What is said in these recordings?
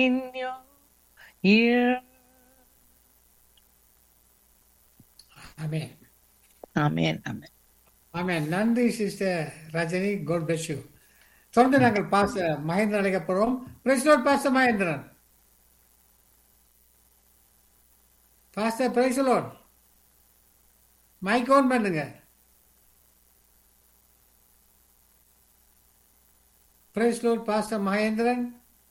in your ear. Amen Amen. Amen. Amen நன்றி sister Rajini God bless you தொடர்ந்து நாங்கள் பாச மகேந்திரன் அழைக்கப்படுவோம் பிரசிடோட் பாச மகேந்திரன் பாச பிரைசலோட் மைக் ஆன் பண்ணுங்க பிரைஸ்லோட் பாச மகேந்திரன்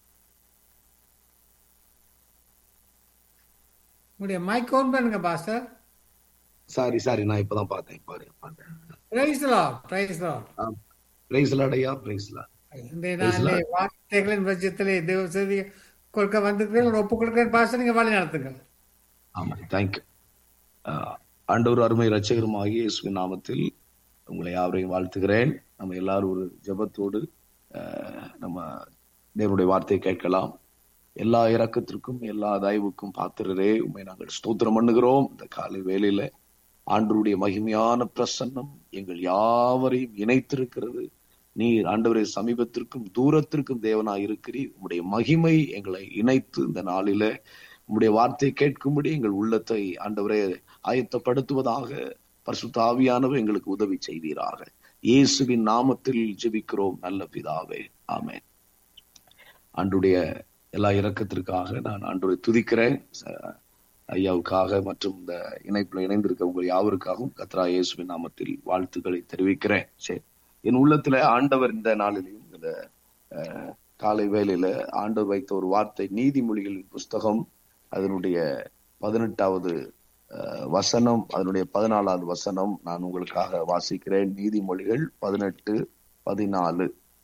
உங்களுடைய மைக் ஆன் பண்ணுங்க பாஸ்டர் சாரி சாரி நான் இப்பதான் பார்த்தேன் பாரு பார்த்தேன் பிரைஸ்லோட் பிரைஸ்லோட் பிரைஸ் லாடையா பிரைஸ் லா இன்றைய நாளிலே வார்த்தைகளின் பட்சத்திலே தேவ செய்தி கொடுக்க வந்திருக்கிறீர்கள் ஒப்பு கொடுக்கிறேன் பாச நீங்க வழி நடத்துங்கள் ஆமா தேங்க்யூ ஆண்டவர் அருமை ரட்சகருமாகிய இயேசுவின் நாமத்தில் உங்களை யாவரையும் வாழ்த்துகிறேன் நம்ம எல்லாரும் ஒரு ஜெபத்தோடு ஆஹ், நம்ம தேவனுடைய வார்த்தையை கேட்கலாம் எல்லா இரக்கத்திற்கும் எல்லா தயவுக்கும் பாத்திரரே உண்மை நாங்கள் ஸ்தோத்திரம் பண்ணுகிறோம் இந்த காலை வேளையில ஆண்டவருடைய மகிமையான பிரசன்னம் எங்கள் யாவரையும் இணைத்திருக்கிறது நீர் ஆண்டவரே சமீபத்திற்கும் தூரத்திற்கும் தேவனாய் இருக்கிறீர் உம்முடைய மகிமை எங்களை இணைத்து இந்த நாளில உம்முடைய வார்த்தையை கேட்கும்படி எங்கள் உள்ளத்தை ஆண்டவரே ஆயத்தப்படுத்துவதாக பரிசுத்த ஆவியானவர் எங்களுக்கு உதவி செய்வீராக இயேசுவின் நாமத்தில் ஜெபிக்கிறோம் நல்ல பிதாவே ஆமென் ஆண்டுடைய எல்லா இரக்கத்திற்காக நான் ஆண்டவரை துதிக்கிறேன் ச- ஐயாவுக்காக மற்றும் இந்த இணைப்புல இணைந்திருக்க உங்கள் யாவருக்காகவும் கத்ரா இயேசுவின் நாமத்தில் வாழ்த்துக்களை தெரிவிக்கிறேன் சரி என் உள்ளத்துல ஆண்டவர் இந்த நாளிலையும் இந்த அஹ், காலை வேளையில ஆண்டவர் வைத்த ஒரு வார்த்தை நீதிமொழிகளின் புஸ்தகம் அதனுடைய பதினெட்டாவது அஹ், வசனம் அதனுடைய பதினாலாவது வசனம் நான் உங்களுக்காக வாசிக்கிறேன் நீதிமொழிகள் பதினெட்டு பதினாலு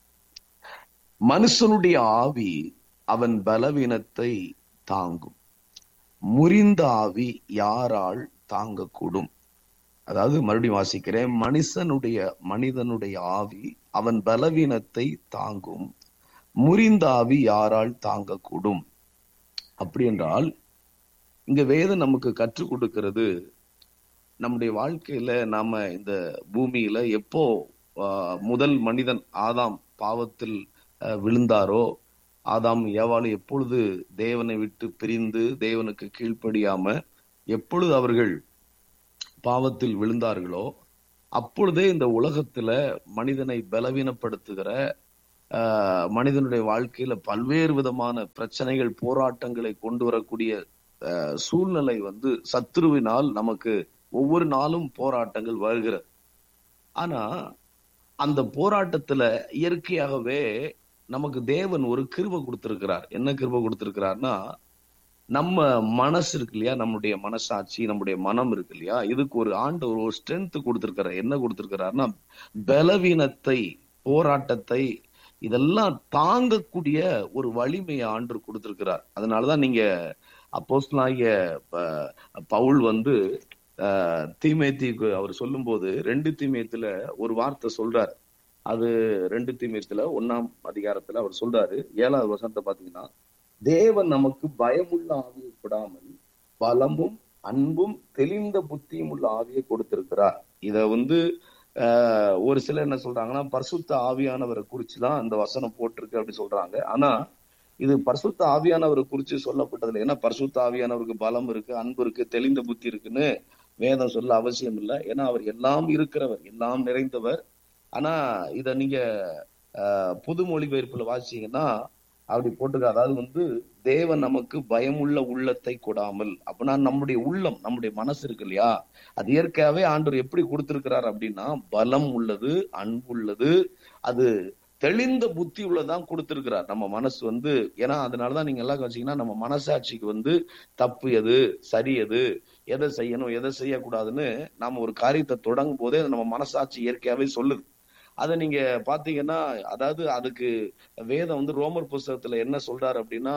மனுஷனுடைய ஆவி அவன் பலவீனத்தை தாங்கும் முறிந்த ஆவி யாரால் தாங்கக்கூடும் அதாவது மறுபடியும் வாசிக்கிறேன் மனுஷனுடைய மனிதனுடைய ஆவி அவன் பலவீனத்தை தாங்கும் முறிந்த ஆவி யாரால் தாங்கக்கூடும் அப்படி என்றால் இங்க வேதம் நமக்கு கற்றுக் கொடுக்கிறது நம்முடைய வாழ்க்கையில நாம இந்த பூமியில எப்போ ஆஹ், முதல் மனிதன் ஆதாம் பாவத்தில் ஆஹ், விழுந்தாரோ ஆதாம் ஏவாள் எப்பொழுது தேவனை விட்டு பிரிந்து தேவனுக்கு கீழ்ப்படியாம எப்பொழுது அவர்கள் பாவத்தில் விழுந்தார்களோ அப்பொழுதே இந்த உலகத்துல மனிதனை பலவீனப்படுத்துகிற ஆஹ், மனிதனுடைய வாழ்க்கையில பல்வேறு விதமான பிரச்சனைகள் போராட்டங்களை கொண்டு வரக்கூடிய ஆஹ், சூழ்நிலை வந்து சத்ருவினால் நமக்கு ஒவ்வொரு நாளும் போராட்டங்கள் வருகிறது ஆனா அந்த போராட்டத்துல இயற்கையாகவே நமக்கு தேவன் ஒரு கிருபை கொடுத்திருக்கிறார் என்ன கிருபை கொடுத்திருக்கிறார்னா நம்ம மனசு இருக்கு இல்லையா நம்முடைய மனசாட்சி நம்முடைய மனம் இருக்கு இல்லையா இதுக்கு ஒரு ஆண்டு ஒரு ஸ்ட்ரென்த் கொடுத்திருக்கிறார் என்ன கொடுத்திருக்கிறார்னா பலவீனத்தை போராட்டத்தை இதெல்லாம் தாங்கக்கூடிய ஒரு வலிமையை ஆண்டு கொடுத்திருக்கிறார் அதனாலதான் நீங்க அப்போஸ்தலனாகிய ப- பவுல் வந்து ஆஹ், தீமேத்திக்கு அவர் சொல்லும்போது ரெண்டு தீமேத்துல ஒரு வார்த்தை சொல்றார் அது ரெண்டு தீமேத்துல ஒண்ணாம் அதிகாரத்துல அவர் சொல்றாரு ஏழாவது வசனத்தை பாத்தீங்கன்னா தேவன் நமக்கு பயமுள்ள ஆவியை கொடாமல் பலமும் அன்பும் தெளிந்த புத்தியும் உள்ள ஆவியை கொடுத்திருக்கிறார் இத வந்து ஆஹ், ஒரு சிலர் என்ன சொல்றாங்கன்னா பரிசுத்த ஆவியானவரை குறிச்சுதான் அந்த வசனம் போட்டிருக்கு அப்படி சொல்றாங்க ஆனா இது பரிசுத்த ஆவியானவரை குறிச்சு சொல்லப்பட்டதுல ஏன்னா பரிசுத்த ஆவியானவருக்கு பலம் இருக்கு அன்பு இருக்கு தெளிந்த புத்தி இருக்குன்னு வேதம் சொல்ல அவசியம் இல்லை ஏன்னா அவர் எல்லாம் இருக்கிறவர் எல்லாம் நிறைந்தவர் ஆனா இத நீங்க ஆஹ், புது மொழிபெயர்ப்புல வாசிச்சீங்கன்னா அப்படி போட்டுக்க அதாவது வந்து தேவன் நமக்கு பயமுள்ள உள்ளத்தை கொடாமல் அப்படின்னா நம்முடைய உள்ளம் நம்முடைய மனசு இருக்கு இல்லையா அது இயற்கையாவே ஆண்டவர் எப்படி கொடுத்திருக்கிறார் அப்படின்னா பலம் உள்ளது அன்பு உள்ளது அது தெளிந்த புத்தி உள்ளதான் கொடுத்திருக்கிறார் நம்ம மனசு வந்து ஏன்னா அதனாலதான் நீங்க எல்லாம் வச்சீங்கன்னா நம்ம மனசாட்சிக்கு வந்து தப்பு எது சரி எது எதை செய்யணும் எதை செய்யக்கூடாதுன்னு நாம ஒரு காரியத்தை தொடங்கும் போதே அது நம்ம மனசாட்சி இயற்கையாவே சொல்லுது அதை நீங்க பாத்தீங்கன்னா அதாவது அதுக்கு வேதம் வந்து ரோமர் புஸ்தகத்துல என்ன சொல்றாரு அப்படின்னா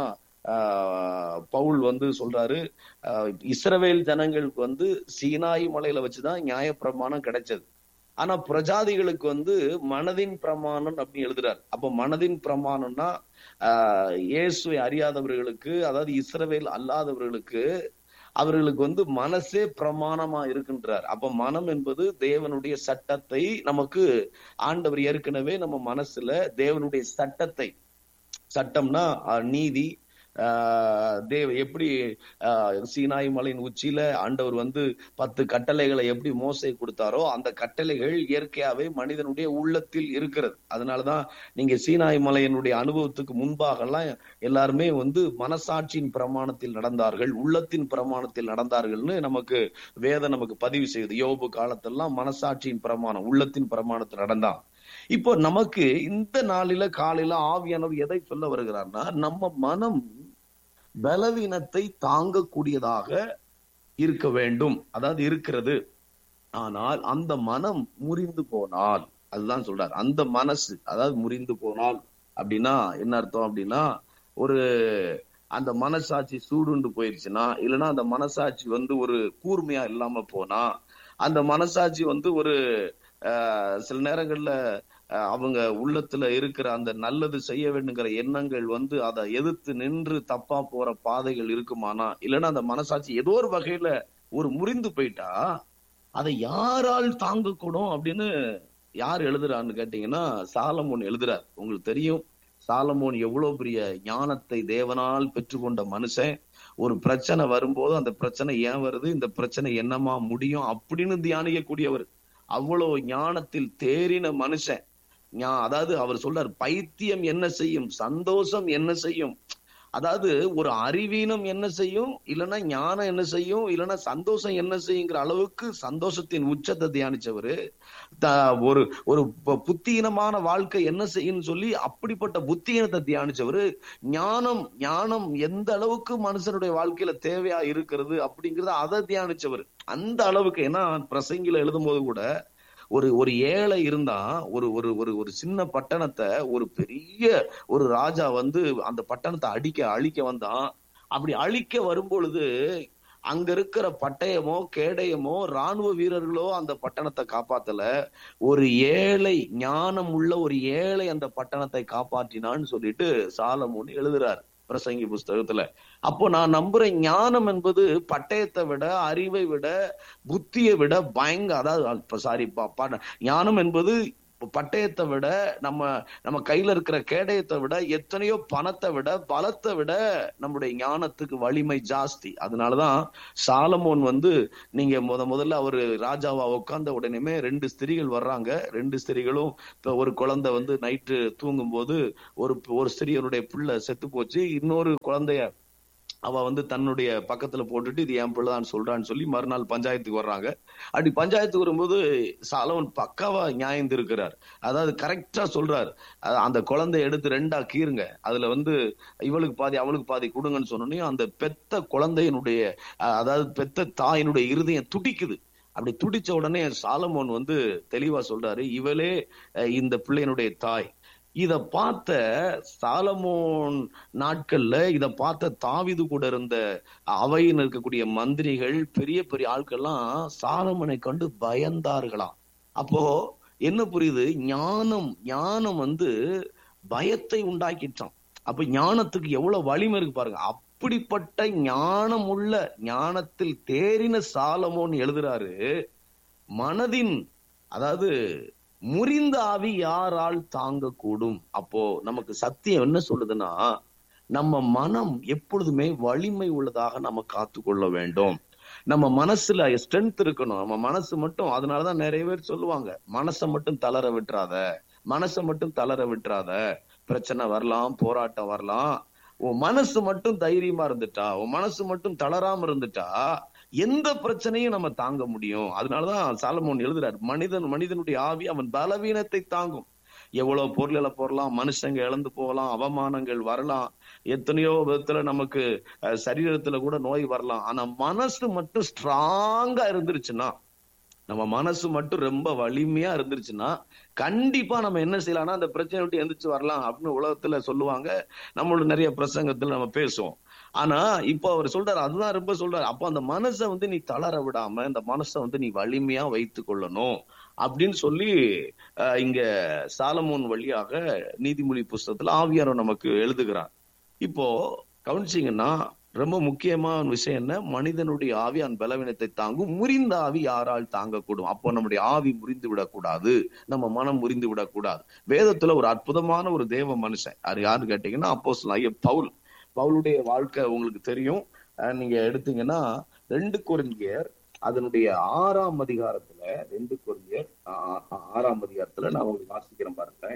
ஆஹ், பவுல் வந்து சொல்றாரு ஆஹ், இஸ்ரவேல் ஜனங்களுக்கு வந்து சீனாய் மலையில வச்சுதான் நியாயப்பிரமாணம் கிடைச்சது ஆனா பிரஜாதிகளுக்கு வந்து மனதின் பிரமாணம் அப்படின்னு எழுதுறாரு அப்ப மனதின் பிரமாணம்னா ஆஹ், இயேசுவை அறியாதவர்களுக்கு அதாவது இஸ்ரவேல் அல்லாதவர்களுக்கு அவர்களுக்கு வந்து மனசே பிரமாணமா இருக்கின்றார் அப்ப மனம் என்பது தேவனுடைய சட்டத்தை நமக்கு ஆண்டவர் ஏற்கனவே நம்ம மனசுல தேவனுடைய சட்டத்தை சட்டம்னா அஹ், நீதி ஆஹ் தேவ எப்படி ஆஹ் சீனாய் மலையின் உச்சியில ஆண்டவர் வந்து பத்து கட்டளைகளை எப்படி மோசை கொடுத்தாரோ அந்த கட்டளைகள் இயற்கையாவே மனிதனுடைய உள்ளத்தில் இருக்கிறது அதனாலதான் நீங்க சீனாய் மலையினுடைய அனுபவத்துக்கு முன்பாக எல்லாம் எல்லாருமே வந்து மனசாட்சியின் பிரமாணத்தில் நடந்தார்கள் உள்ளத்தின் பிரமாணத்தில் நடந்தார்கள்னு நமக்கு வேதம் நமக்கு பதிவு செய்யுது யோபு காலத்தெல்லாம் மனசாட்சியின் பிரமாணம் உள்ளத்தின் பிரமாணத்தில் நடந்தான் இப்போ நமக்கு இந்த நாளில காலையில ஆவியானவர் எதை சொல்ல வருகிறார்னா நம்ம மனம் பலவீனத்தை தாங்கக்கூடியதாக இருக்க வேண்டும் அதாவது இருக்கிறது ஆனால் அந்த மனம் முறிந்து போனால் அதுதான் சொல்றார் அந்த மனசு அதாவது முறிந்து போனால் அப்படின்னா என்ன அர்த்தம் அப்படின்னா ஒரு அந்த மனசாட்சி சூடுண்டு போயிருச்சுன்னா இல்லைன்னா அந்த மனசாட்சி வந்து ஒரு கூர்மையா இல்லாம போனா அந்த மனசாட்சி வந்து ஒரு ஆஹ், சில நேரங்கள்ல ஆஹ், அவங்க உள்ளத்துல இருக்கிற அந்த நல்லது செய்ய வேண்டுங்கிற எண்ணங்கள் வந்து அதை எதிர்த்து நின்று தப்பா போற பாதைகள் இருக்குமானா இல்லைன்னா அந்த மனசாட்சி ஏதோ ஒரு வகையில ஒரு முறிந்து போயிட்டா அதை யாரால் தாங்கக்கூடும் அப்படின்னு யார் எழுதுறான்னு கேட்டீங்கன்னா சாலமோன் எழுதுறார் உங்களுக்கு தெரியும் சாலமோன் எவ்வளவு பெரிய ஞானத்தை தேவனால் பெற்றுக்கொண்ட மனுஷன் ஒரு பிரச்சனை வரும்போது அந்த பிரச்சனை ஏன் வருது இந்த பிரச்சனை என்னமா முடியும் அப்படின்னு தியானிக்கக்கூடியவர் அவ்வளவு ஞானத்தில் தேறின மனுஷன் ஞா- அதாவது அவர் சொல்றார் பைத்தியம் என்ன செய்யும் சந்தோஷம் என்ன செய்யும் அதாவது ஒரு அறிவீனம் என்ன செய்யும் இல்லைன்னா ஞானம் என்ன செய்யும் இல்லைன்னா சந்தோஷம் என்ன செய்யுங்கிற அளவுக்கு சந்தோஷத்தின் உச்சத்தை தியானிச்சவரு த- ஒரு ஒரு பு- புத்தியீனமான வாழ்க்கை என்ன செய்யும்னு சொல்லி அப்படிப்பட்ட புத்தியீனத்தை தியானிச்சவரு ஞானம் ஞானம் எந்த அளவுக்கு மனுஷனுடைய வாழ்க்கையில தேவையா இருக்கிறது அப்படிங்கறத அதை தியானிச்சவர் அந்த அளவுக்கு ஏன்னா பிரசங்கில எழுதும் போது கூட ஒரு ஒரு ஏழை இருந்தா ஒரு ஒரு ஒரு ஒரு சின்ன பட்டணத்தை ஒரு பெரிய ஒரு ராஜா வந்து அந்த பட்டணத்தை அடிக்க அழிக்க வந்தான் அப்படி அழிக்க வரும்பொழுது அங்க இருக்கிற பட்டயமோ கேடயமோ ராணுவ வீரர்களோ அந்த பட்டணத்தை காப்பாத்தல ஒரு ஏழை ஞானம் உள்ள ஒரு ஏழை அந்த பட்டணத்தை காப்பாற்றினான்னு சொல்லிட்டு சாலமோன் எழுதுறார் பிரசங்கி புஸ்தகத்துல அப்போ நான் நம்புறேன் ஞானம் என்பது பட்டயத்தை விட அறிவை விட புத்தியை விட பயங்க அதாவது சாரி ஞானம் என்பது பட்டயத்தை விட நம்ம நம்ம கையில இருக்கிற கேடயத்தை விட எத்தனையோ பணத்தை விட பலத்தை விட நம்முடைய ஞானத்துக்கு வலிமை ஜாஸ்தி அதனாலதான் சாலமோன் வந்து நீங்க முத முதல்ல அவரு ராஜாவா உட்கார்ந்த உடனேமே ரெண்டு ஸ்திரீகள் வர்றாங்க ரெண்டு ஸ்திரீகளும் இப்ப ஒரு குழந்தை வந்து நைட்டு தூங்கும் போது ஒரு ஒரு ஸ்திரீயருடைய பிள்ளை செத்து போச்சு இன்னொரு குழந்தைய அவ வந்து தன்னுடைய பக்கத்துல போட்டுட்டு இது என் பிள்ளைதான் சொல்றான்னு சொல்லி மறுநாள் பஞ்சாயத்துக்கு வர்றாங்க அப்படி பஞ்சாயத்துக்கு வரும்போது சாலவன் பக்காவா நியாயம் இருக்கிறார் அதாவது கரெக்டா சொல்றாரு அஹ் அந்த குழந்தைய எடுத்து ரெண்டா கீறுங்க அதுல வந்து இவளுக்கு பாதி அவளுக்கு பாதி கொடுங்கன்னு சொன்னோன்னே அந்த பெத்த குழந்தையினுடைய அஹ் அதாவது பெத்த தாயினுடைய இருதயம் துடிக்குது அப்படி துடிச்ச உடனே சாலமோன் வந்து தெளிவா சொல்றாரு இவளே அஹ் இந்த பிள்ளையினுடைய தாய் இத பார்த்த சாலமோன் நாட்கள்ல இத பார்த்த தாவிது கூட இருந்த அவையில் இருக்கக்கூடிய மந்திரிகள் பெரிய பெரிய ஆட்கள்லாம் சாலமனை கண்டு பயந்தார்களாம் அப்போ என்ன புரியுது ஞானம் ஞானம் வந்து பயத்தை உண்டாக்கிட்டான் அப்ப ஞானத்துக்கு எவ்வளவு வலிமை இருக்கு பாருங்க அப்படிப்பட்ட ஞானம் உள்ள ஞானத்தில் தேறின சாலமோன் எழுதுறாரு மனதின் அதாவது முறிந்த ஆவி யாரால் தாங்கக்கூடும் அப்போ நமக்கு சத்தியம் என்ன சொல்லுதுன்னா நம்ம மனம் எப்பொழுதுமே வலிமை உள்ளதாக நம்ம காத்து கொள்ள வேண்டும் நம்ம மனசுல ஸ்ட்ரென்த் இருக்கணும் நம்ம மனசு மட்டும் அதனாலதான் நிறைய பேர் சொல்லுவாங்க மனசை மட்டும் தளர விட்டுறாத மனசை மட்டும் தளர விட்டுறாத பிரச்சனை வரலாம் போராட்டம் வரலாம் உன் மனசு மட்டும் தைரியமா இருந்துட்டா உன் மனசு மட்டும் தளராம இருந்துட்டா எந்த பிரச்சனையும் நம்ம தாங்க முடியும் அதனாலதான் சாலமோன் எழுதுறாரு மனிதன் மனிதனுடைய ஆவி அவன் பலவீனத்தை தாங்கும் எவ்வளவு பொருள்களை போடலாம் மனுஷங்க இழந்து போகலாம் அவமானங்கள் வரலாம் எத்தனையோ விதத்துல நமக்கு அஹ், சரீரத்துல கூட நோய் வரலாம் ஆனா மனசு மட்டும் ஸ்ட்ராங்கா இருந்துருச்சுன்னா நம்ம மனசு மட்டும் ரொம்ப வலிமையா இருந்துருச்சுன்னா கண்டிப்பா நம்ம என்ன செய்யலாம்னா அந்த பிரச்சனை விட்டு எந்திரிச்சு வரலாம் அப்படின்னு உலகத்துல சொல்லுவாங்க நம்மளோட நிறைய பிரசங்கத்துல நம்ம பேசுவோம் ஆனா இப்போ அவர் சொல்றாரு அதுதான் ரொம்ப சொல்றாரு அப்போ அந்த மனசை வந்து நீ தளர விடாம இந்த மனசை வந்து நீ வலிமையா வைத்து கொள்ளணும் அப்படின்னு சொல்லி அஹ், இங்க சாலமோன் வழியாக நீதிமொழி புஸ்தகத்துல ஆவியாரோ நமக்கு எழுதுகிறார் இப்போ கவனிச்சீங்கன்னா ரொம்ப முக்கியமான விஷயம் என்ன மனிதனுடைய ஆவி அந்த பலவீனத்தை தாங்கும் முறிந்த ஆவி யாரால் தாங்கக்கூடும் அப்போ நம்முடைய ஆவி முறிந்து விடக்கூடாது நம்ம மனம் முறிந்து விடக்கூடாது வேதத்துல ஒரு அற்புதமான ஒரு தேவ மனுஷன் அது யாருன்னு கேட்டீங்கன்னா அப்போ பவுல் பவுலுடைய வாழ்க்கை உங்களுக்கு தெரியும் அஹ் நீங்க எடுத்தீங்கன்னா ரெண்டு கொரிந்தியர் அதனுடைய ஆறாம் அதிகாரத்துல ரெண்டு கொரிந்தியர் ஆ- ஆ- ஆறாம் அதிகாரத்துல நான் உங்களுக்கு வாசிக்கிறேன் பாருங்க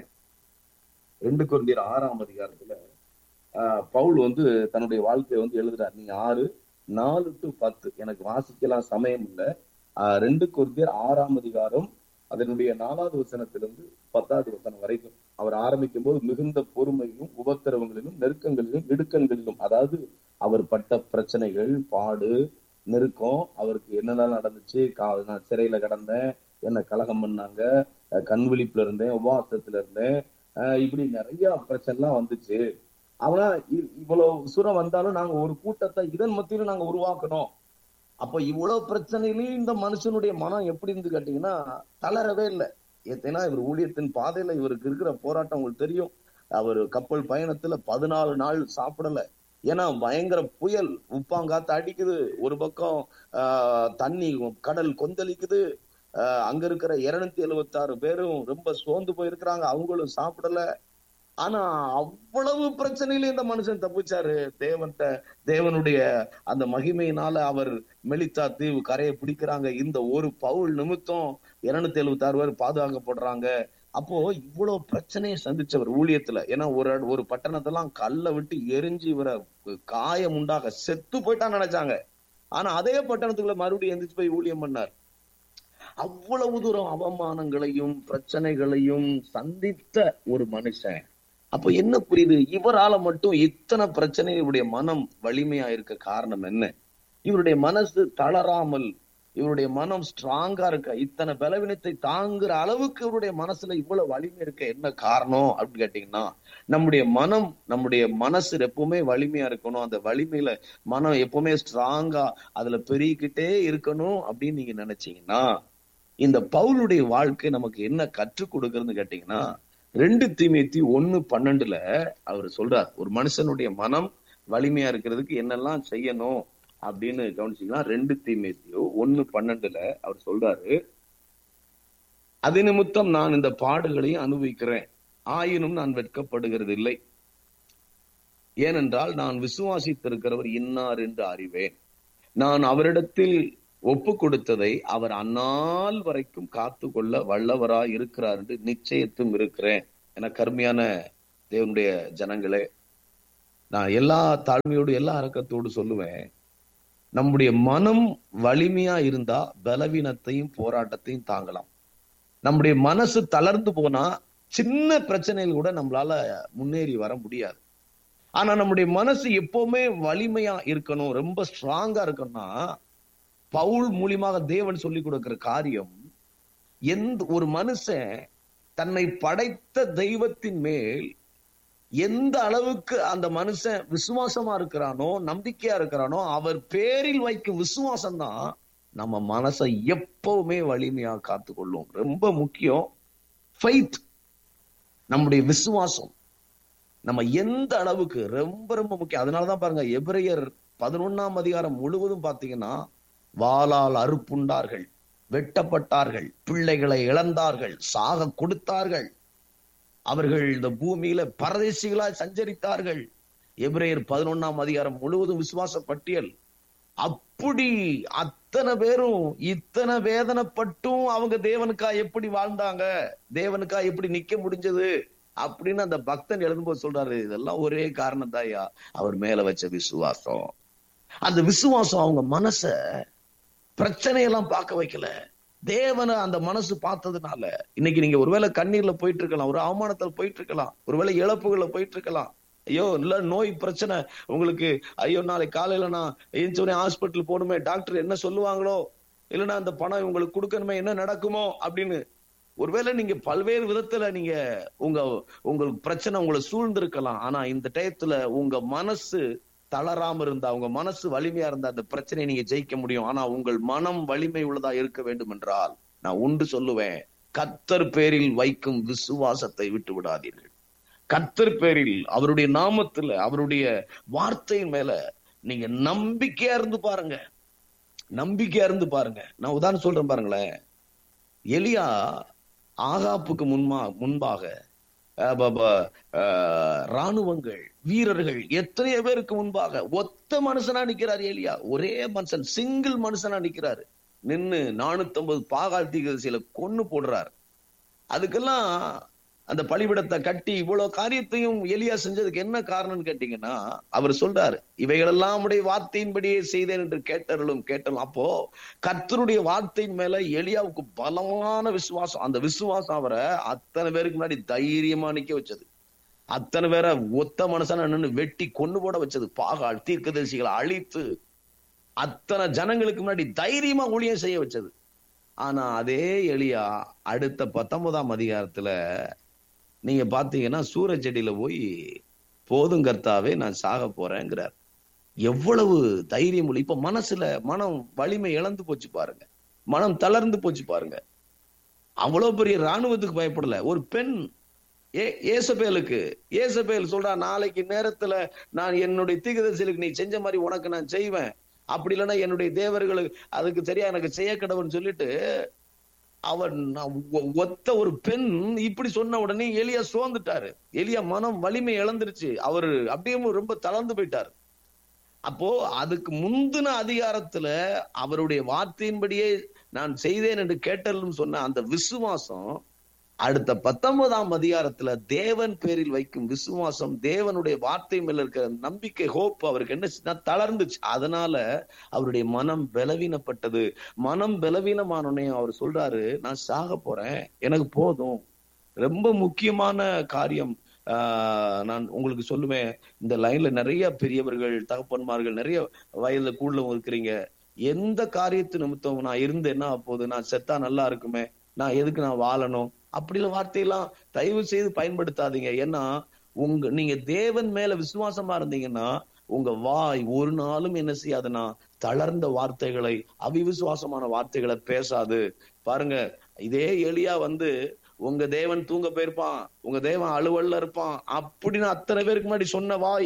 ரெண்டு கொரிந்தியர் ஆறாம் அதிகாரத்துல ஆஹ் பவுல் வந்து தன்னுடைய வாழ்க்கையை வந்து எழுதுறார் நீங்க ஆறு நாலு டு பத்து எனக்கு வாசிக்கலாம் சமயம் இல்லை ஆஹ் ரெண்டு கொரிந்தியர் ஆறாம் அதிகாரம் அதனுடைய நாலாவது வசனத்திலிருந்து பத்தாவது வசனம் வரைக்கும் அவர் ஆரம்பிக்கும் போது மிகுந்த பொறுமையிலும் உபத்திரவங்களிலும் நெருக்கங்களிலும் இடுக்கண்களிலும் அதாவது அவர் பட்ட பிரச்சனைகள் பாடு நெருக்கம் அவருக்கு என்னென்ன நடந்துச்சு கா- நான் சிறையில கிடந்தேன் என்ன கலகம் பண்ணாங்க அஹ் கண் விழிப்புல இருந்தேன் உபவாசத்துல இருந்தேன் அஹ் இப்படி நிறைய பிரச்சனை எல்லாம் வந்துச்சு ஆனா இ- இவ்வளவு சுரம் வந்தாலும் நாங்க ஒரு கூட்டத்தை இதன் மத்தியிலும் நாங்க உருவாக்கணும் அப்ப இவ்வளவு பிரச்சனையிலையும் இந்த மனுஷனுடைய மனம் எப்படி இருந்து கேட்டீங்கன்னா தளரவே இல்லை ஏன்னா இவர் ஊழியத்தின் பாதையில இவருக்கு இருக்கிற போராட்டம் உங்களுக்கு தெரியும் அவர் கப்பல் பயணத்துல பதினாலு நாள் சாப்பிடல ஏன்னா பயங்கர புயல் உப்பாங்காத்து அடிக்குது ஒரு பக்கம் ஆஹ் தண்ணி கடல் கொந்தளிக்குது ஆஹ் அங்க இருக்கிற இருநூத்தி எழுபத்தி ஆறு பேரும் ரொம்ப சோர்ந்து போயிருக்கிறாங்க அவங்களும் சாப்பிடல ஆனா அவ்வளவு பிரச்சனையில இந்த மனுஷன் தப்பிச்சாரு தேவன்ட்ட தேவனுடைய அந்த மகிமையினால அவர் மெலித்தா தீவு கரையை பிடிக்கிறாங்க இந்த ஒரு பவுல் நிமித்தம் இருநூத்தி எழுபத்தி ஆறு பேர் பாதுகாக்கப்படுறாங்க அப்போ இவ்வளவு பிரச்சனையை சந்திச்சவர் ஊழியத்துல ஏன்னா ஒரு இட- ஒரு பட்டணத்தெல்லாம் கல்ல விட்டு எரிஞ்சு இவரை காயம் உண்டாக செத்து போயிட்டான்னு நினைச்சாங்க ஆனா அதே பட்டணத்துக்குள்ள மறுபடியும் எந்திரிச்சு போய் ஊழியம் பண்ணார் அவ்வளவு தூரம் அவமானங்களையும் பிரச்சனைகளையும் சந்தித்த ஒரு மனுஷன் அப்ப என்ன புரியுது இவரால மட்டும் இத்தனை பிரச்சனை இவருடைய மனம் வலிமையா இருக்க காரணம் என்ன இவருடைய மனசு தளராமல் இவருடைய மனம் ஸ்ட்ராங்கா இருக்க இத்தனை பலவீனத்தை தாங்குற அளவுக்கு இவருடைய மனசுல இவ்வளவு வலிமை இருக்க என்ன காரணம் அப்படின்னு கேட்டீங்கன்னா நம்முடைய மனம் நம்முடைய மனசு எப்பவுமே வலிமையா இருக்கணும் அந்த வலிமையில மனம் எப்பவுமே ஸ்ட்ராங்கா அதுல பெருகிக்கிட்டே இருக்கணும் அப்படின்னு நீங்க நினைச்சீங்கன்னா இந்த பவுலுடைய வாழ்க்கை நமக்கு என்ன கற்றுக் கொடுக்கறதுன்னு கேட்டீங்கன்னா ரெண்டு தீமேத்தி ஒண்ணு பன்னெண்டுல அவர் சொல்றார் ஒரு மனுஷனுடைய மனம் வலிமையா இருக்கிறதுக்கு என்னெல்லாம் செய்யணும் அப்படின்னு கவனிச்சீங்கன்னா ரெண்டு தீமேத்தியோ ஒண்ணு பன்னெண்டுல அவர் சொல்றாரு அது நிமித்தம் நான் இந்த பாடுகளையும் அனுபவிக்கிறேன் ஆயினும் நான் வெட்கப்படுகிறது இல்லை ஏனென்றால் நான் விசுவாசித்திருக்கிறவர் இன்னார் என்று அறிவேன் நான் அவரிடத்தில் ஒப்பு கொடுத்ததை அவர் அந்நாள் வரைக்கும் காத்து கொள்ள வல்லவராய் இருக்கிறார் என்று நிச்சயத்தும் இருக்கிறேன் என கருமையான தேவனுடைய ஜனங்களே நான் எல்லா தாழ்மையோடு எல்லா அரக்கத்தோடு சொல்லுவேன் நம்முடைய மனம் வலிமையா இருந்தா பலவீனத்தையும் போராட்டத்தையும் தாங்கலாம் நம்முடைய மனசு தளர்ந்து போனா சின்ன பிரச்சனையில் கூட நம்மளால முன்னேறி வர முடியாது ஆனா நம்முடைய மனசு எப்பவுமே வலிமையா இருக்கணும் ரொம்ப ஸ்ட்ராங்கா இருக்கணும்னா பவுல் மூலியமாக தேவன் சொல்லி கொடுக்கிற காரியம் எந்த ஒரு மனுஷன் தன்னை படைத்த தெய்வத்தின் மேல் எந்த அளவுக்கு அந்த மனுஷன் விசுவாசமா இருக்கிறானோ நம்பிக்கையா இருக்கிறானோ அவர் பேரில் வைக்கும் விசுவாசம் தான் நம்ம மனசை எப்பவுமே வலிமையா காத்துக்கொள்ளும் ரொம்ப முக்கியம் ஃபைத் நம்முடைய விசுவாசம் நம்ம எந்த அளவுக்கு ரொம்ப ரொம்ப முக்கியம் அதனாலதான் பாருங்க எபிரேயர் பதினொன்னாம் அதிகாரம் முழுவதும் பாத்தீங்கன்னா வாளால் அறுப்புண்டார்கள் வெட்டப்பட்டார்கள் பிள்ளைகளை இழந்தார்கள் சாக கொடுத்தார்கள் அவர்கள் இந்த பூமியில பரதேசிகளாய் சஞ்சரித்தார்கள் எபிரேயர் பதினொன்னாம் அதிகாரம் முழுவதும் விசுவாச பட்டியல் அப்படி அத்தனை பேரும் இத்தனை வேதனைப்பட்டும் அவங்க தேவனுக்கா எப்படி வாழ்ந்தாங்க தேவனுக்கா எப்படி நிக்க முடிஞ்சது அப்படின்னு அந்த பக்தன் எழுதும்போது சொல்றாரு இதெல்லாம் ஒரே காரணம் தாயா அவர் மேல வச்ச விசுவாசம் அந்த விசுவாசம் அவங்க மனச பிரச்சனையெல்லாம் பார்க்க வைக்கல தேவனை அந்த மனசு பார்த்ததுனால இன்னைக்கு நீங்க ஒருவேளை கண்ணீர்ல போயிட்டு இருக்கலாம் ஒரு அவமானத்துல போயிட்டு இருக்கலாம் ஒருவேளை இழப்புகள்ல போயிட்டு இருக்கலாம் ஐயோ இல்ல நோய் பிரச்சனை உங்களுக்கு ஐயோ நாளைக்கு காலையில நான் எழுந்தோடனே ஹாஸ்பிட்டல் போகணுமே டாக்டர் என்ன சொல்லுவாங்களோ இல்லைன்னா அந்த பணம் உங்களுக்கு கொடுக்கணுமே என்ன நடக்குமோ அப்படின்னு ஒருவேளை நீங்க பல்வேறு விதத்துல நீங்க உங்க உங்களுக்கு பிரச்சனை உங்களை சூழ்ந்திருக்கலாம் ஆனா இந்த டயத்துல உங்க மனசு தளராம இருந்தா உங்க மனசு வலிமையா இருந்தா அந்த பிரச்சனையை நீங்க ஜெயிக்க முடியும் ஆனா உங்கள் மனம் வலிமை உள்ளதா இருக்க வேண்டும் என்றால் நான் ஒன்று சொல்லுவேன் கத்தர் பேரில் வைக்கும் விசுவாசத்தை விட்டு விடாதீர்கள் கத்தர் பேரில் அவருடைய நாமத்துல அவருடைய வார்த்தையின் மேல நீங்க நம்பிக்கையா இருந்து பாருங்க நம்பிக்கையா இருந்து பாருங்க நான் உதாரணம் சொல்றேன் பாருங்களேன் எலியா ஆகாப்புக்கு முன்பா முன்பாக அஹ், ப- ப- அஹ், ராணுவங்கள் வீரர்கள் எத்தனையோ பேருக்கு முன்பாக ஒத்த மனுஷனா நிக்கிறார் ஏலியா ஒரே மனுஷன் சிங்கிள் மனுஷனா நிக்கிறாரு நின்னு நானூத்தி ஐம்பது பாகால் சில கொன்னு போடுறார் அதுக்கெல்லாம் அந்த பலிபிடத்தை கட்டி இவ்வளவு காரியத்தையும் எலியா செஞ்சதுக்கு என்ன காரணம்னு கேட்டீங்கன்னா அவர் சொல்றாரு இவைகளெல்லாம் உடைய வார்த்தையின்படியே செய்தேன் என்று கேட்டர்களும் கேட்டலும் அப்போ கர்த்தருடைய வார்த்தையின் மேல எலியாவுக்கு பலமான விசுவாசம் அந்த விசுவாசம் அவரை அத்தனை பேருக்கு முன்னாடி தைரியமா நிக்க வச்சது அத்தனை பேரை ஒத்த மனுஷனா நின்னு வெட்டி கொண்டு போட வச்சது பாகால் தீர்க்கதரிசிகளை அழித்து அத்தனை ஜனங்களுக்கு முன்னாடி தைரியமா ஊழியம் செய்ய வச்சது ஆனா அதே எலியா அடுத்த பத்தொன்பதாம் அதிகாரத்துல நீங்க பாத்தீங்கன்னா சூரஜ் செடியில போய் போதும் கர்த்தாவே நான் சாக போறேங்கிறார் எவ்வளவு தைரியம் உள்ள இப்ப மனசுல மனம் வலிமை இழந்து போச்சு பாருங்க மனம் தளர்ந்து போச்சு பாருங்க அவ்வளவு பெரிய ராணுவத்துக்கு பயப்படல ஒரு பெண் ஏ ஏசபேலுக்கு ஏசபேல் சொல்றா நாளைக்கு நேரத்துல நான் என்னுடைய தீர்க்கதரிசிகளுக்கு நீ செஞ்ச மாதிரி உனக்கு நான் செய்வேன் அப்படி இல்லைன்னா என்னுடைய தேவர்களுக்கு அதுக்கு சரியா எனக்கு செய்ய கடவுன்னு சொல்லிட்டு அவன் நான் ஒ- ஒத்த ஒரு பெண் இப்படி சொன்ன உடனே எலியா சோர்ந்துட்டாரு எலியா மனம் வலிமை இழந்துருச்சு அவரு அப்படியே ரொம்ப தளர்ந்து போயிட்டாரு அப்போ அதுக்கு முந்தின அதிகாரத்துல அவருடைய வார்த்தையின்படியே நான் செய்தேன் என்று கேட்டலும் சொன்ன அந்த விசுவாசம் அடுத்த பத்தொன்பதாம் அதிகாரத்துல தேவன் பேரில் வைக்கும் விசுவாசம் தேவனுடைய வார்த்தை மேல இருக்கிற நம்பிக்கை ஹோப் அவருக்கு என்ன செய்யுதுன்னா, தளர்ந்துச்சு அதனால அவருடைய மனம் பலவீனப்பட்டது மனம் பலவீனமானோடனே அவர் சொல்றாரு நான் சாக போறேன் எனக்கு போதும் ரொம்ப முக்கியமான காரியம் ஆஹ் நான் உங்களுக்கு சொல்லுவேன் இந்த லைன்ல நிறைய பெரியவர்கள் தகப்பன்மார்கள் நிறைய வயதுல கூடலும் இருக்கிறீங்க எந்த காரியத்து நிமித்தம் நான் இருந்து என்ன ஆகப் போகுது நான் செத்தா நல்லா இருக்குமே நான் எதுக்கு நான் வாழணும் அப்படிலாம் வார்த்தையெல்லாம் தயவு செய்து பயன்படுத்தாதீங்க ஏன்னா உங்க நீங்க தேவன் மேல விசுவாசமா இருந்தீங்கன்னா உங்க வாய் ஒரு நாளும் என்ன செய்யாதுன்னா தளர்ந்த வார்த்தைகளை அவிவிசுவாசமான வார்த்தைகளை பேசாது பாருங்க இதே எலியா வந்து உங்க தேவன் தூங்க போயிருப்பான் உங்க தேவன் அலுவல்ல இருப்பான் அப்படின்னு அத்தனை பேருக்கு முன்னாடி சொன்ன வாய்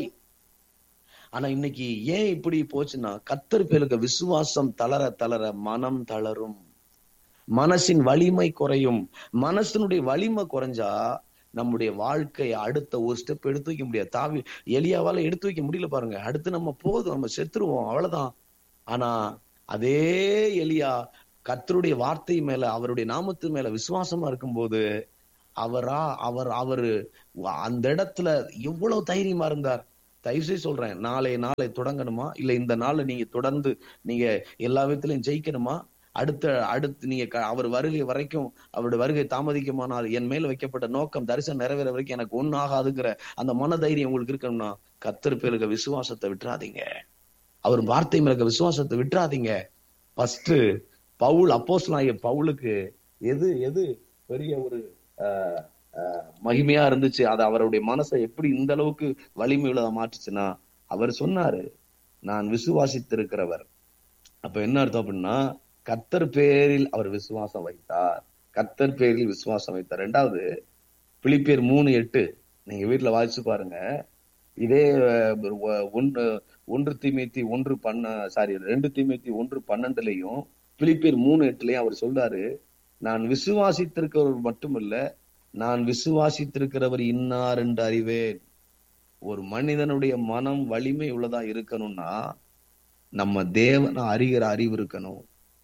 ஆனா இன்னைக்கு ஏன் இப்படி போச்சுன்னா கத்தர் பேருக்கு விசுவாசம் தளர தளர மனம் தளரும் மனசின் வலிமை குறையும் மனசினுடைய வலிமை குறைஞ்சா நம்முடைய வாழ்க்கையை அடுத்த ஒரு ஸ்டெப் எடுத்து வைக்க முடியாது தாவி எலியாவால எடுத்து வைக்க முடியல பாருங்க அடுத்து நம்ம போதும் நம்ம செத்துருவோம் அவ்வளவுதான் ஆனா அதே எலியா கர்த்தருடைய வார்த்தை மேல அவருடைய நாமத்து மேல விசுவாசமா இருக்கும்போது அவரா அவர் அவரு அந்த இடத்துல எவ்வளவு தைரியமா இருந்தார் தயவு செய்து சொல்றேன் நாளை நாளை தொடங்கணுமா இல்ல இந்த நாள்ல நீங்க தொடர்ந்து நீங்க எல்லா விதத்திலையும் ஜெயிக்கணுமா அடுத்த அடுத்து நீங்க க- அவர் வருகை வரைக்கும் அவருடைய வருகை தாமதிக்குமானால் என் மேல் வைக்கப்பட்ட நோக்கம் தரிசனம் நிறைவேற வரைக்கும் எனக்கு ஒண்ணு ஆகாதுங்கிற அந்த மன தைரியம் உங்களுக்கு இருக்கணும்னா கத்தர் பேருக்க விசுவாசத்தை விட்டுறாதீங்க அவர் வார்த்தை மேல இருக்க விசுவாசத்தை விட்டுறாதீங்க ஃபர்ஸ்ட் பவுல் அப்போஸ்தலனாகிய பவுலுக்கு எது எது பெரிய ஒரு ஆஹ், ஆஹ், மகிமையா இருந்துச்சு அது அவருடைய மனசை எப்படி இந்த அளவுக்கு வலிமை உள்ளதா மாற்றுச்சுன்னா அவர் சொன்னாரு நான் விசுவாசித்திருக்கிறவர் அப்ப என்ன அர்த்தம் அப்படின்னா கர்த்தர் பேரில் அவர் விசுவாசம் வைத்தார் கர்த்தர் பேரில் விசுவாசம் வைத்தார் ரெண்டாவது பிலிப்பியர் மூணு எட்டு நீங்க வீட்டுல வாசிச்சு பாருங்க இதே அஹ், ஒ- ஒன்று ஒன்று தீமைத்தி ஒன்று பண்ண சாரி ரெண்டு தீமைத்தி ஒன்று பன்னெண்டுலயும் பிலிப்பியர் மூணு எட்டுலயும் அவர் சொல்றாரு நான் விசுவாசித்திருக்கிறவர் மட்டுமல்ல நான் விசுவாசித்திருக்கிறவர் இன்னார் என்று அறிவேன் ஒரு மனிதனுடைய மனம் வலிமை உள்ளதா இருக்கணும்னா நம்ம தேவனை அறிகிற அறிவு இருக்கணும்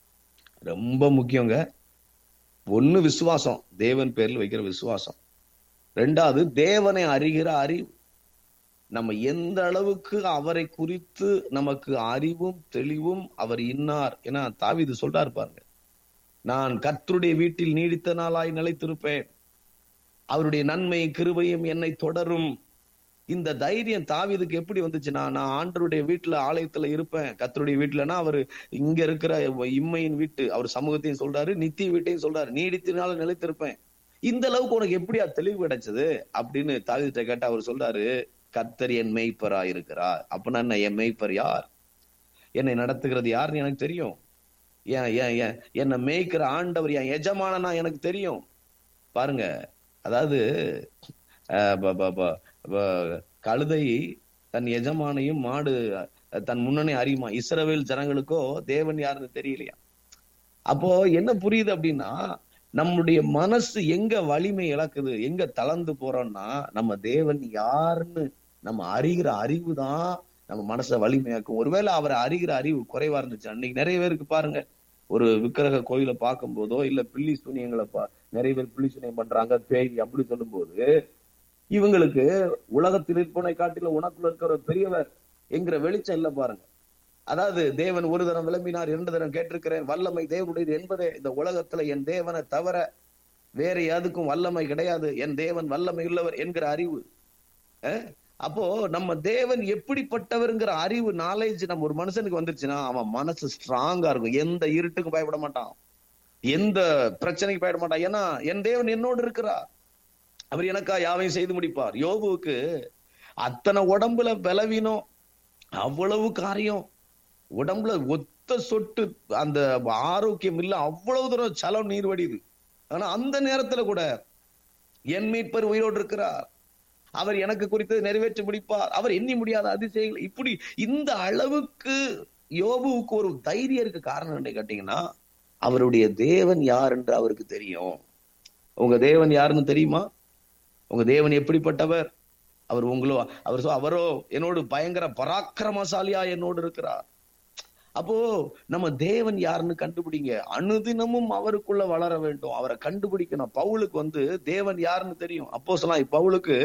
ரொம்ப முக்கியங்க ஒண்ணு விசுவாசம் தேவன் பேர்ல வைக்கிற விசுவாசம் ரெண்டாவது தேவனை அறிகிற அறிவு நம்ம எந்த அளவுக்கு அவரை குறித்து நமக்கு அறிவும் தெளிவும் அவர் இன்னார் ஏன்னா தாவீது சொல்றாரு பாருங்க நான் கர்த்தருடைய வீட்டில் நீடித்த நாளாய் நிலைத்திருப்பேன் அவருடைய நன்மை கிருபையும் என்னை தொடரும் இந்த தைரியம் தாவீதுக்கு எப்படி வந்துச்சுன்னா நான் ஆண்டருடைய வீட்டுல ஆலயத்துல இருப்பேன் கர்த்தருடைய வீட்டுலன்னா அவர் இங்க இருக்கிற இம்மையின் வீட்டு அவர் சமூகத்தையும் சொல்றாரு நித்திய வீட்டையும் சொல்றாரு நீடித்தினால நிலைத்திருப்பேன் இந்த அளவுக்கு உனக்கு எப்படியா தெளிவு கிடைச்சது அப்படின்னு தாவீதுட்ட கேட்டா அவர் சொல்றாரு கர்த்தர் என் மெய்ப்பரா இருக்கிறார் அப்படின்னா என்ன என் மெய்ப்பர் யார் என்னை நடத்துகிறது யாருன்னு எனக்கு தெரியும் ஏன் ஏன் ஏன் என்னை மேய்க்கிற ஆண்டவர் என் எஜமானனா எனக்கு தெரியும் பாருங்க அதாவது அஹ், ப- ப- ப- ப- கழுதை தன் எஜமானையும் மாடு அஹ், தன் முன்னணி அறியுமா இஸ்ரவேல் ஜனங்களுக்கோ தேவன் யாருன்னு தெரியலையா அப்போ என்ன புரியுது அப்படின்னா நம்முடைய மனசு எங்க வலிமை இழக்குது எங்க தளர்ந்து போறோம்னா நம்ம தேவன் யாருன்னு நம்ம அறிகிற அறிவு தான் நம்ம மனசை வலிமையாக்கும் ஒருவேளை அவரை அறிகிற அறிவு குறைவா இருந்துச்சு அன்னைக்கு நிறைய பேருக்கு பாருங்க ஒரு விக்கிரக கோயிலை பார்க்கும் போதோ இல்ல பில்லி சூனியங்களை பா நிறைய பேர் பில்லி சூனியம் பண்றாங்க பேய் அப்படி சொல்லும்போது இவங்களுக்கு உலகத்தில் இருப்பனை காட்டில உனக்குள்ள இருக்கிற பெரியவர் என்கிற வெளிச்சம் இல்ல பாருங்க அதாவது தேவன் ஒரு தரம் விளம்பினார் இரண்டு தரம் கேட்டிருக்கிறேன் வல்லமை தேவனுடையது என்பதே இந்த உலகத்துல என் தேவனை தவிர வேற எதுக்கும் வல்லமை கிடையாது என் தேவன் வல்லமை உள்ளவர் என்கிற அறிவு அஹ்? அப்போ நம்ம தேவன் எப்படிப்பட்டவர்ங்கிற அறிவு நாலேஜ் நம்ம ஒரு மனுஷனுக்கு வந்துருச்சுன்னா அவன் மனசு ஸ்ட்ராங்கா இருக்கும் எந்த இருட்டுக்கும் பயப்பட மாட்டான் எந்த பிரச்சனைக்கு பயப்பட மாட்டான் ஏன்னா என் தேவன் என்னோடு இருக்கிறார் அவர் எனக்கா யாவையும் செய்து முடிப்பார் யோபுவுக்கு அத்தனை உடம்புல பலவீனம் அவ்வளவு காரியம் உடம்புல ஒத்த சொட்டு அந்த ஆரோக்கியம் இல்ல அவ்வளவு தூரம் சலம் நீர் வடியுது ஆனா அந்த நேரத்துல கூட என் மீட்பர் உயிரோடு இருக்கிறார் அவர் எனக்கு குறித்து நிறைவேற்றி முடிப்பார் அவர் எண்ணி முடியாத அதிசயங்கள் இப்படி இந்த அளவுக்கு யோபுவுக்கு ஒரு தைரியம் இருக்கு காரணம் என்ன கேட்டீங்கன்னா அவருடைய தேவன் யார் என்று அவருக்கு தெரியும் உங்க தேவன் யாருன்னு தெரியுமா உங்க தேவன் எப்படிப்பட்டவர் அவர் உங்களோ அவர் சொ- அவரோ என்னோடு பயங்கர பராக்கிரமசாலியா என்னோடு இருக்கிறார் அப்போ நம்ம தேவன் யாருன்னு கண்டுபிடிங்க அனுதினமும் அவருக்குள்ள வளர வேண்டும் அவரை கண்டுபிடிக்கணும் பவுலுக்கு வந்து தேவன் யாருன்னு தெரியும் அப்போ சொல்லலாம் பவுலுக்கு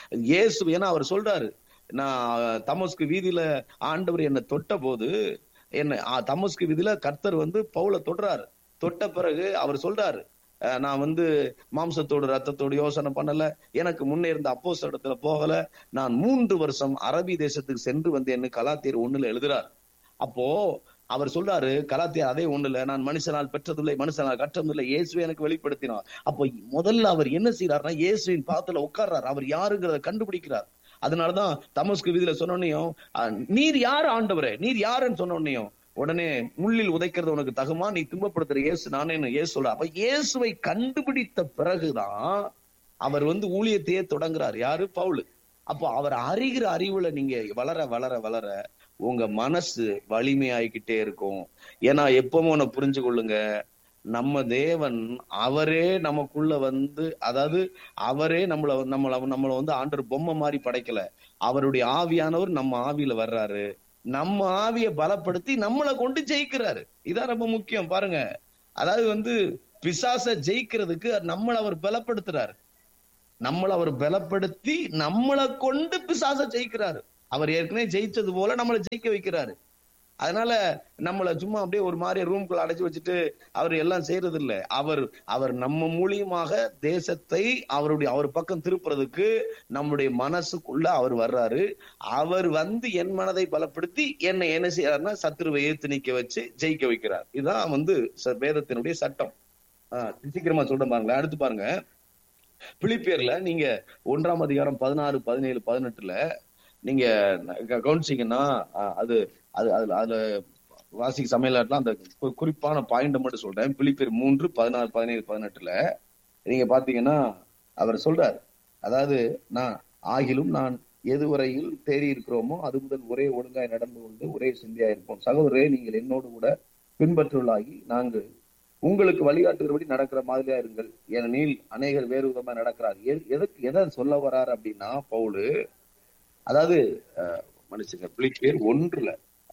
இயேசு ஏன்னா அவர் சொல்றாரு நான் தமஸ்கு வீதியில ஆண்டவர் என்னை தொட்ட போது என்ன ஆ, தமஸ்கு வீதியில கர்த்தர் வந்து பவுல தொடுறாரு தொட்ட பிறகு அவர் சொல்றாரு அஹ், நான் வந்து மாம்சத்தோடு ரத்தத்தோடு யோசனை பண்ணல எனக்கு முன்னே இருந்த அப்போஸ் இடத்துல போகல நான் மூன்று வருஷம் அரபி தேசத்துக்கு சென்று வந்தேன்னு கலாத்தியர் ஒண்ணுல எழுதுறார் அப்போ அவர் சொல்றாரு கலாத்தியர் அதே ஒண்ணுல நான் மனுஷனால் பெற்றதில்லை மனுஷனால் கற்றதில்லை இயேசுவை எனக்கு வெளிப்படுத்தினார் அப்போ முதல்ல அவர் என்ன செய்யறாருன்னா இயேசுவின் பாத்துல உட்கார்றாரு அவர் யாருங்கிறத கண்டுபிடிக்கிறார் அதனாலதான் தமஸ்கு விதியில சொன்னோன்னையும் அஹ், நீர் யார் ஆண்டவரே நீர் யாருன்னு சொன்னோன்னையும் உடனே முள்ளில் உதைக்கிறது உனக்கு தகுமா நீ துன்பப்படுத்துற இயேசு நானே இயேசு சொல்ற அப்ப இயேசுவை கண்டுபிடித்த பிறகுதான் அவர் வந்து ஊழியத்தையே தொடங்குறார் யாரு பவுல் அப்போ அவர் அறிகிற அறிவுல நீங்க வளர வளர வளர உங்க மனசு வலிமையாயிக்கிட்டே இருக்கும் ஏன்னா எப்பவும் ஒண்ணு புரிஞ்சு கொள்ளுங்க நம்ம தேவன் அவரே நமக்குள்ள வந்து அதாவது அவரே நம்மள நம்மள நம்மள வந்து ஆண்டவர் பொம்மை மாதிரி படைக்கல அவருடைய ஆவியானவர் நம்ம ஆவியில வர்றாரு நம்ம ஆவியை பலப்படுத்தி நம்மளை கொண்டு ஜெயிக்கிறாரு இதான் ரொம்ப முக்கியம் பாருங்க அதாவது வந்து பிசாச ஜெயிக்கிறதுக்கு நம்மள அவர் பலப்படுத்துறாரு நம்மள அவர் பலப்படுத்தி நம்மளை கொண்டு பிசாச ஜெயிக்கிறாரு அவர் ஏற்கனவே ஜெயிச்சது போல நம்மளை ஜெயிக்க வைக்கிறாரு அதனால நம்மள சும்மா அப்படியே ஒரு மாதிரி ரூம்குள்ள அடைச்சு வச்சுட்டு அவர் எல்லாம் செய்யறது இல்ல அவர் அவர் நம்ம மூலியமாக தேசத்தை அவருடைய அவர் பக்கம் திருப்புறதுக்கு நம்முடைய மனசுக்குள்ள அவர் வர்றாரு அவர் வந்து என் மனதை பலப்படுத்தி என்னை என்ன செய்யறாருன்னா சத்துருவை ஏத்து நிக்க வச்சு ஜெயிக்க வைக்கிறார் இதுதான் வந்து ச- வேதத்தினுடைய சட்டம் ஆஹ் சீக்கிரமா சொல்றேன் பாருங்களேன் அடுத்து பாருங்க பிலிப்பியர்ல நீங்க ஒன்றாம் அதிகாரம் பதினாறு பதினேழு பதினெட்டுல நீங்க க- கவனிச்சீங்கன்னா ஆஹ் அது அது அதுல அதுல வாசிக்க சமையலாட்லாம் அந்த கு- குறிப்பான பாயிண்ட் மட்டும் சொல்றேன் பிலிப்பியர் மூன்று பதினாறு பதினேழு பதினெட்டுல நீங்க பாத்தீங்கன்னா அவர் சொல்றார் அதாவது நான் ஆகிலும் நான் எதுவரையில் தேறி இருக்கிறோமோ அது முதல் ஒரே ஒழுங்காய் நடந்து கொண்டு ஒரே சிந்தியா இருப்போம் சகோதரரே நீங்கள் என்னோடு கூட பின்பற்றுள்ளாகி நாங்கள் உங்களுக்கு வழிகாட்டுகிறபடி நடக்கிற மாதிரியா இருங்கள் ஏனெனில் அநேகர் வேறு விதமா நடக்கிறார் எ- எதுக்கு எதை சொல்ல வரார் அப்படின்னா பவுலு அதாவது அஹ், மன்னிச்சுங்க பிலிப்பியர் ஒன்றுல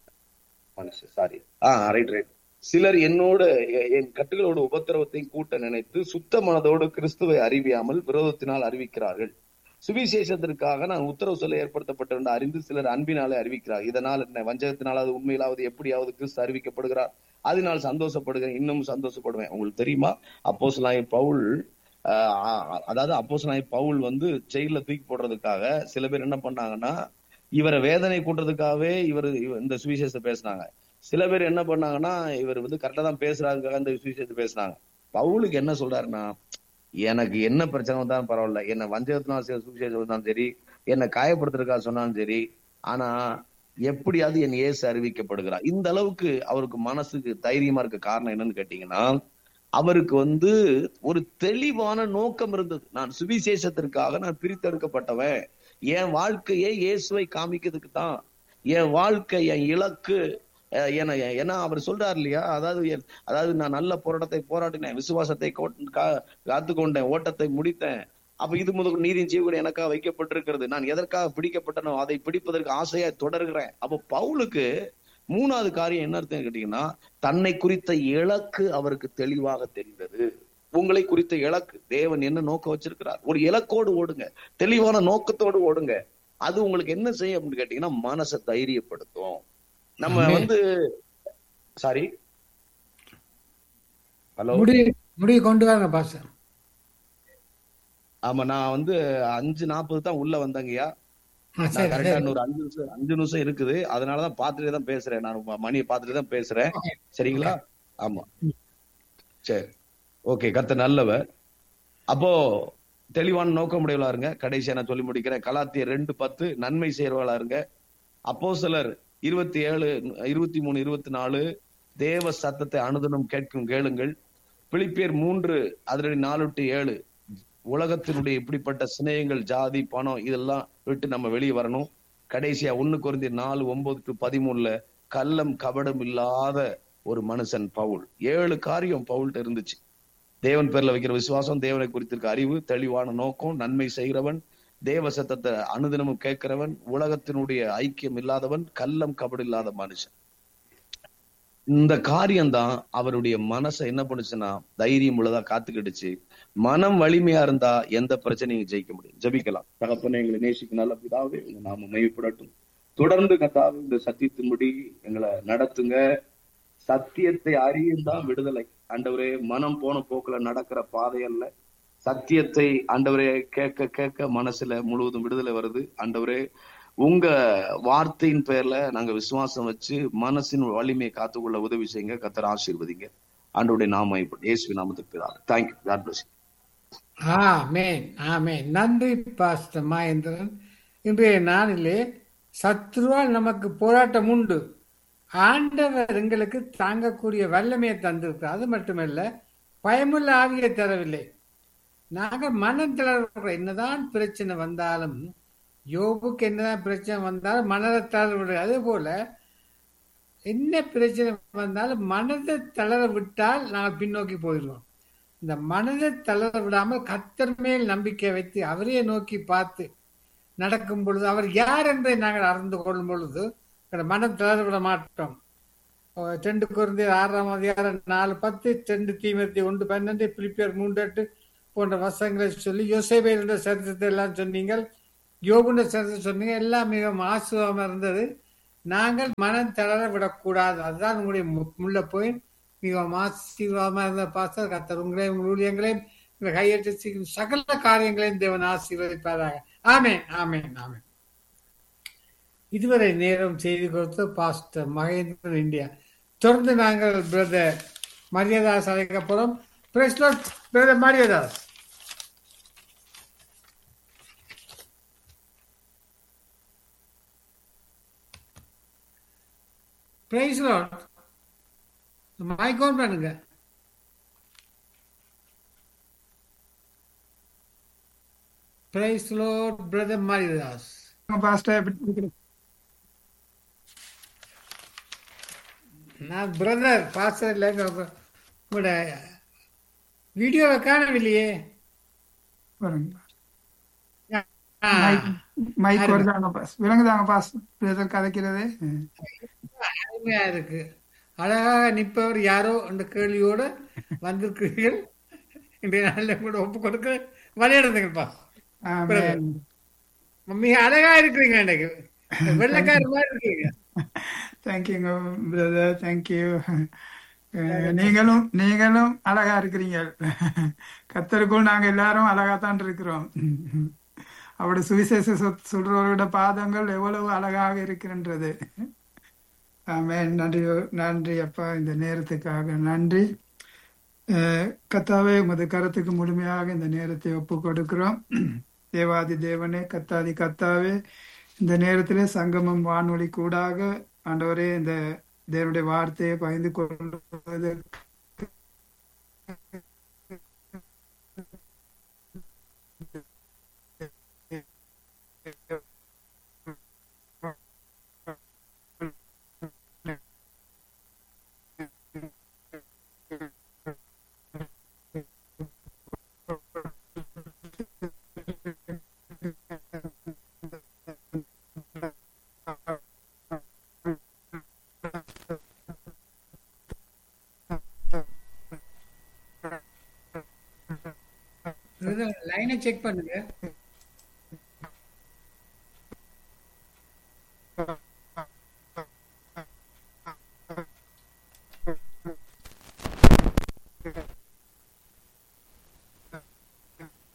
மனுஷன் சாரி ஆ ரைட் ரைட் சிலர் என்னோட எ- என் கட்டுகளோட உபத்திரவத்தை கூட்ட நினைத்து சுத்த மனதோடு கிறிஸ்துவை அறிவியாமல் விரோதத்தினால் அறிவிக்கிறார்கள் சுவிசேஷத்திற்காக நான் உத்தரவு சொல்ல ஏற்படுத்தப்பட்டிருந்த அறிந்து சிலர் அன்பினாலே அறிவிக்கிறார் இதனால் என்ன வஞ்சகத்தினாலாவது உண்மையிலாவது எப்படியாவது கிறிஸ்து அறிவிக்கப்படுகிறார் அதனால் சந்தோஷப்படுகிறேன் இன்னும் சந்தோஷப்படுவேன் உங்களுக்கு தெரியுமா அப்போஸ் பவுல் ஆஹ் ஆஹ் அதாவது அப்போஸ் பவுல் வந்து ஜெயில தூக்கி போடுறதுக்காக சில பேர் என்ன பண்ணாங்கன்னா இவரை வேதனை கூட்டுறதுக்காகவே இவர் இந்த சுவிசேஷத்தை பேசினாங்க சில பேர் என்ன பண்ணாங்கன்னா இவர் வந்து கரெக்டா தான் பேசுறாருக்காக இந்த சுவிசேஷத்தை பேசினாங்க பவுலுக்கு என்ன சொல்றாருன்னா எனக்கு என்ன பிரச்சனை வந்தாலும் பரவாயில்ல என்ன வஞ்சகத்தினால் செய்த சுவிசேஷம் வந்தாலும் சரி என்னை காயப்படுத்துறதுக்காக சொன்னாலும் சரி ஆனா எப்படியாவது என் இயேசு அறிவிக்கப்படுகிறார் இந்த அளவுக்கு அவருக்கு மனசுக்கு தைரியமா இருக்க காரணம் என்னன்னு கேட்டீங்கன்னா அவருக்கு வந்து ஒரு தெளிவான நோக்கம் இருந்தது நான் சுவிசேஷத்திற்காக நான் பிரித்தெடுக்கப்பட்டவன் என் வாழ்க்கையே இயேசுவை காமிக்கிறதுக்கு தான் என் வாழ்க்கை என் இலக்கு அஹ் ஏன்னா ஏன்னா அவர் சொல்றாரு இல்லையா அதாவது என்- அதாவது நான் நல்ல போராட்டத்தை போராடினேன் விசுவாசத்தை கோ- கா- காத்துக்கொண்டேன் ஓட்டத்தை முடித்தேன் அப்ப இது முதல் நீதியின் ஜீவன் எனக்காக வைக்கப்பட்டிருக்கிறது நான் எதற்காக பிடிக்கப்பட்டனோ அதை பிடிப்பதற்கு ஆசையா தொடர்கிறேன் அப்போ பவுலுக்கு மூணாவது காரியம் என்ன அர்த்தம் கேட்டீங்கன்னா தன்னை குறித்த இலக்கு அவருக்கு தெளிவாக தெரிந்தது உங்களை குறித்த இலக்கு தேவன் என்ன நோக்கம் வச்சிருக்கிறார் ஒரு இலக்கோடு ஓடுங்க தெளிவான நோக்கத்தோடு ஓடுங்க அது உங்களுக்கு என்ன செய்யும் அப்படின்னு கேட்டீங்கன்னா மனசை தைரியப்படுத்தும் நம்ம ஆமென். வந்து சாரி ஹலோ முடி முடிவு கொண்டு வாங்க பாஸ்டர் ஆமா நான் வந்து அஞ்சு நாற்பது தான் உள்ள வந்தேங்கய்யா ஆ, நான் சரி கரெக்டா சரி இன்னொரு அஞ்சு நிமிஷம் அஞ்சு நிமிஷம் இருக்குது அதனாலதான் பாத்துட்டே தான் பேசுறேன் நான் ம- மணியை பாத்துட்டு தான் பேசுறேன் சரிங்களா ஆமா சரி ஓகே கத்த நல்லவர் அப்போ தெளிவான நோக்கமுடையவளா இருங்க கடைசியா நான் சொல்லி முடிக்கிறேன் கலாத்தியர் ரெண்டு பத்து நன்மை செய்யறவளா இருங்க அப்போ சிலர் இருபத்தி ஏழு இருபத்தி மூணு இருபத்தி நாலு தேவ சத்தத்தை அனுதினம் கேட்கும் கேளுங்கள் பிலிப்பியர் மூன்று அதிரடி நாலு டு ஏழு உலகத்தினுடைய இப்படிப்பட்ட சிநேகங்கள் ஜாதி பணம் இதெல்லாம் விட்டு நம்ம வெளியே வரணும் கடைசியா ஒண்ணு குறைந்தி நாலு ஒன்பது டு பதிமூணுல கள்ளம் கபடம் இல்லாத ஒரு மனுஷன் பவுல் ஏழு காரியம் பவுல்ட்ட இருந்துச்சு தேவன் பேர்ல வைக்கிற விசுவாசம் தேவனை குறித்திருக்க அறிவு தெளிவான நோக்கம் நன்மை செய்கிறவன் தேவ சத்தத்தை அனுதினமும் கேட்கிறவன் உலகத்தினுடைய ஐக்கியம் இல்லாதவன் கள்ளம் கபடு இல்லாத மனுஷன் இந்த காரியம்தான் அவருடைய மனசை என்ன பண்ணுச்சுன்னா தைரியம் உள்ளதா காத்துக்கிடுச்சு மனம் வலிமையா இருந்தா எந்த பிரச்சனையும் ஜெயிக்க முடியும் ஜெபிக்கலாம் தகப்பனை எங்களை நேசிக்க நல்ல பிதாவே உங்க நாம மையப்படட்டும் தொடர்ந்து கத்தாவே இந்த சத்தியத்தின்படி எங்களை நடத்துங்க சத்தியத்தை அறியும் தான் விடுதலை ஆண்டவரே மனம் போன போக்குல நடக்கிற பாதை அல்ல சத்தியத்தை ஆண்டவரே கேட்க கேட்க மனசுல முழுவதும் விடுதலை வருது ஆண்டவரே உங்க வார்த்தையின் பேர்ல நாங்க விசுவாசம் வச்சு மனசின் வலிமையை காத்துக்கொள்ள உதவி செய்யுங்க கத்தர் ஆசீர்வதிங்க ஆண்டவருடைய நாம இயேசு நாமத்துக்கு பிதாவே thank you God bless amen amen நன்றி பாஸ்டர் மகேந்திரன் இன்றைய நாளிலே சத்ருவால் நமக்கு போராட்டம் உண்டு ஆண்டவர் எங்களுக்கு தாங்கக்கூடிய வல்லமையை தந்திருக்கிறார் அது மட்டுமல்ல பயமுள்ள ஆவியை தரவில்லை நாங்கள் மனம் தளர்வுற என்னதான் பிரச்சனை வந்தாலும் யோபுக்கு என்னதான் பிரச்சனை வந்தாலும் மனதை தளர்வு அதே போல என்ன பிரச்சனை வந்தாலும் மனதை தளர விட்டால் நாங்கள் பின்னோக்கி போயிடுவோம் இந்த மனதை தளர விடாமல் கத்தர் மேல் நம்பிக்கை வைத்து அவரையே நோக்கி பார்த்து நடக்கும் பொழுது அவர் யார் என்பதை நாங்கள் அறிந்து கொள்ளும் பொழுது எங்கள் மனம் தளர விட மாட்டோம் ஓ, ரெண்டு குறைந்த ஆறாம் அதிகாரம் நாலு பத்து ரெண்டு தீமத்தி ஒன்று பன்னெண்டு பிலிப்பியர் மூன்று எட்டு போன்ற வசங்களை சொல்லி யோசேபேருடைய சரித்திரத்தை எல்லாம் சொன்னீங்கள் யோகுண்ட சரித்திரத்தை சொன்னீங்க எல்லாம் மிகவும் ஆசுவமா இருந்தது நாங்கள் மனம் தளர விடக்கூடாது அதுதான் உங்களுடைய மு- முள்ள போய் மிகவும் ஆசீர்வாதமா இருந்த பாஸ்டர் கத்தர் உங்களையும் உங்கள் ஊழியங்களையும் உங்களை கையெழுத்து செய்யும் சகல காரியங்களையும் தேவன் ஆசீர்வதிப்பாராக ஆமென் ஆமென் ஆமென் இதுவரை நேரம் செய்தி கொடுத்து பாஸ்டர் மகேந்திரன் இந்தியா தொடர்ந்து நாங்கள் பிரதர் மரியாதாஸ் அழைக்க போறோம் praise Lord brother Mariadas praise Lord mike on பண்ணுங்க praise Lord brother Mariadas pastor எப்படி இருக்கிறீங்க? நான் பிரதர் பாஸ்டர் இல்லை உங்களோட வீடியோவை காணவில்லையே பாருங்க ஆ, மைக் மைக் பாருங்க. வருதாங்க பாஸ் விலங்குதாங்க பாஸ் பிரதர் கதைக்கிறது அருமையா இருக்கு அழகாக நிற்பவர் யாரோ என்ற கேள்வியோட வந்திருக்கிறீர்கள் இன்றைய நாளில் கூட ஒப்பு கொடுக்க விளையாடுதுங்கப்பா ஆமென். மிக அழகா இருக்கிறீங்க இன்னைக்கு வெள்ளக்கார மாதிரி இருக்கீங்க தேங்க்யூங்க பிரதர் தேங்க்யூ நீங்களும் நீங்களும் அழகா இருக்கிறீங்க கத்தருக்குள் நாங்க எல்லாரும் அழகா தான் இருக்கிறோம் அவருடைய சுவிசேஷ சொ- சொல்றவரோட பாதங்கள் எவ்வளவு அழகாக இருக்கின்றது ஆமென் நன்றி நன்றி அப்பா இந்த நேரத்துக்காக நன்றி அஹ், கத்தாவே உமது கரத்துக்கு முழுமையாக இந்த நேரத்தை ஒப்பு கொடுக்கிறோம் தேவாதி தேவனே கத்தாதி கத்தாவே இந்த நேரத்திலே சங்கமம் வானொலி கூடாக ஆண்டவரே இந்த தேவனுடைய வார்த்தையை பகிர்ந்து கொள்வது லைனை செக் பண்ணுங்க